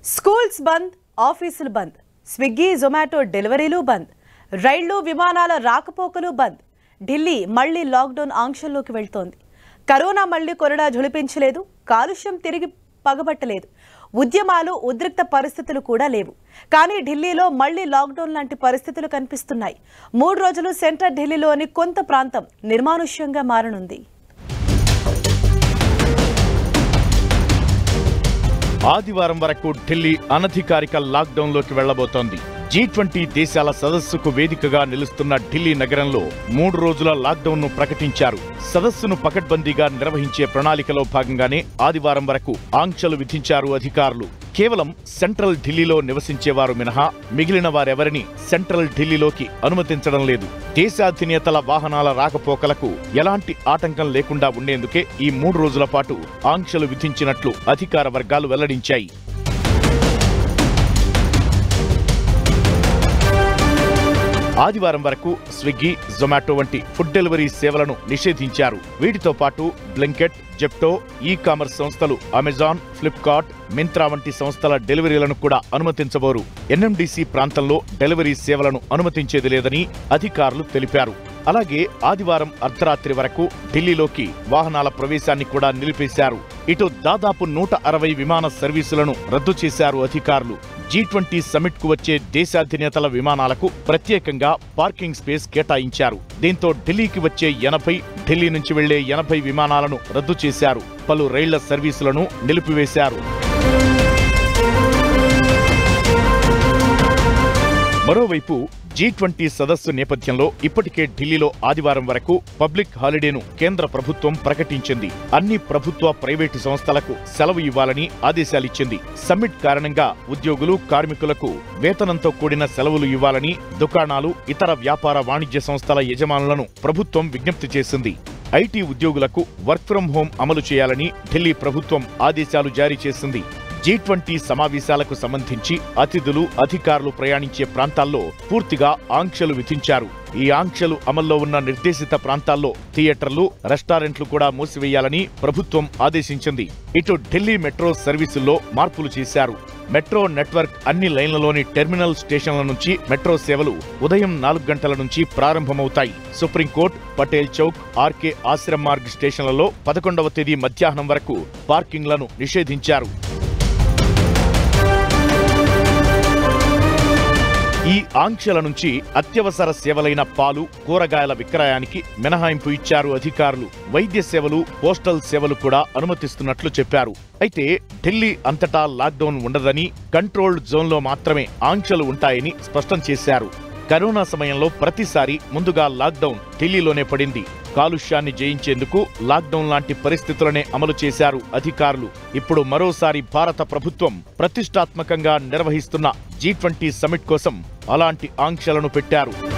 schools బంద్ ఆఫీసులు బంద్ Swiggy Zomato డెలివరీలు బంద్ రైళ్లు విమానాల రాకపోకలు బంద్ ఢిల్లీ మళ్లీ లాక్డౌన్ ఆంక్షల్లోకి వెళ్తోంది కరోనా మళ్లీ కొరడా ఝుళిపించలేదు కాలుష్యం తిరిగి పగబట్టలేదు ఉద్యమాలు ఉద్రిక్త పరిస్థితులు కూడా లేవు కానీ ఢిల్లీలో మళ్లీ లాక్డౌన్ లాంటి పరిస్థితులు కనిపిస్తున్నాయి మూడు రోజులు సెంట్రల్ ఢిల్లీలోని కొంత ప్రాంతం నిర్మానుష్యంగా మారనుంది ఆదివారం వరకు ఢిల్లీ అనధికారిక లాక్డౌన్లోకి వెళ్లబోతోంది జీ ట్వంటీ దేశాల సదస్సుకు వేదికగా నిలుస్తున్న ఢిల్లీ నగరంలో మూడు రోజుల లాక్డౌన్ను ప్రకటించారు సదస్సును పకడ్బందీగా నిర్వహించే ప్రణాళికలో భాగంగానే ఆదివారం వరకు ఆంక్షలు విధించారు అధికారులు కేవలం సెంట్రల్ ఢిల్లీలో నివసించేవారు మినహా మిగిలిన వారెవరిని సెంట్రల్ ఢిల్లీలోకి అనుమతించడం లేదు దేశాధినేతల వాహనాల రాకపోకలకు ఎలాంటి ఆటంకం లేకుండా ఉండేందుకే ఈ మూడు రోజుల పాటు ఆంక్షలు విధించినట్లు అధికార వర్గాలు వెల్లడించాయి ఆదివారం వరకు స్విగ్గీ జొమాటో వంటి ఫుడ్ డెలివరీ సేవలను నిషేధించారు వీటితో పాటు బ్లింకెట్ జెప్టో ఈ కామర్స్ సంస్థలు అమెజాన్ ఫ్లిప్కార్ట్ మింత్రా వంటి సంస్థల డెలివరీలను కూడా అనుమతించబోరు ఎన్ఎండిసి ప్రాంతంలో డెలివరీ సేవలను అనుమతించేది లేదని అధికారులు తెలిపారు అలాగే ఆదివారం అర్ధరాత్రి వరకు ఢిల్లీలోకి వాహనాల ప్రవేశాన్ని కూడా నిలిపేశారు ఇటు దాదాపు నూట అరవై విమాన సర్వీసులను రద్దు చేశారు అధికారులు జీ ట్వంటీ సమిట్ కు వచ్చే దేశాధినేతల విమానాలకు ప్రత్యేకంగా పార్కింగ్ స్పేస్ కేటాయించారు దీంతో ఢిల్లీకి వచ్చే ఎనభై ఢిల్లీ నుంచి వెళ్లే ఎనభై విమానాలను రద్దు చేశారు పలు రైళ్ల సర్వీసులను నిలిపివేశారు మరోవైపు జీ ట్వంటీ సదస్సు నేపథ్యంలో ఇప్పటికే ఢిల్లీలో ఆదివారం వరకు పబ్లిక్ హాలిడేను కేంద్ర ప్రభుత్వం ప్రకటించింది అన్ని ప్రభుత్వ ప్రైవేటు సంస్థలకు సెలవు ఇవ్వాలని ఆదేశాలిచ్చింది సమ్మిట్ కారణంగా ఉద్యోగులు కార్మికులకు వేతనంతో కూడిన సెలవులు ఇవ్వాలని దుకాణాలు ఇతర వ్యాపార వాణిజ్య సంస్థల యజమానులను ప్రభుత్వం విజ్ఞప్తి చేసింది ఐటీ ఉద్యోగులకు వర్క్ ఫ్రం హోం అమలు చేయాలని ఢిల్లీ ప్రభుత్వం ఆదేశాలు జారీ చేసింది జీ ట్వంటీ సమావేశాలకు సంబంధించి అతిథులు అధికారులు ప్రయాణించే ప్రాంతాల్లో పూర్తిగా ఆంక్షలు విధించారు ఈ ఆంక్షలు అమల్లో ఉన్న నిర్దేశిత ప్రాంతాల్లో థియేటర్లు రెస్టారెంట్లు కూడా మూసివేయాలని ప్రభుత్వం ఆదేశించింది ఇటు ఢిల్లీ మెట్రో సర్వీసుల్లో మార్పులు చేశారు మెట్రో నెట్వర్క్ అన్ని లైన్లలోని టెర్మినల్ స్టేషన్ల నుంచి మెట్రో సేవలు ఉదయం నాలుగు గంటల నుంచి ప్రారంభమవుతాయి సుప్రీంకోర్టు పటేల్ చౌక్ ఆర్కే ఆశ్రమ్ మార్గ్ స్టేషన్లలో పదకొండవ తేదీ మధ్యాహ్నం వరకు పార్కింగ్లను నిషేధించారు ఈ ఆంక్షల నుంచి అత్యవసర సేవలైన పాలు కూరగాయల విక్రయానికి మినహాయింపు ఇచ్చారు అధికారులు వైద్య సేవలు పోస్టల్ సేవలు కూడా అనుమతిస్తున్నట్లు చెప్పారు అయితే ఢిల్లీ అంతటా లాక్డౌన్ ఉండదని కంట్రోల్డ్ జోన్లో మాత్రమే ఆంక్షలు ఉంటాయని స్పష్టం చేశారు కరోనా సమయంలో ప్రతిసారి ముందుగా లాక్డౌన్ ఢిల్లీలోనే పడింది కాలుష్యాన్ని జయించేందుకు లాక్డౌన్ లాంటి పరిస్థితులనే అమలు చేశారు అధికారులు ఇప్పుడు మరోసారి భారత ప్రభుత్వం ప్రతిష్టాత్మకంగా నిర్వహిస్తున్న జీ ట్వంటీ సమిట్ కోసం అలాంటి ఆంక్షలను పెట్టారు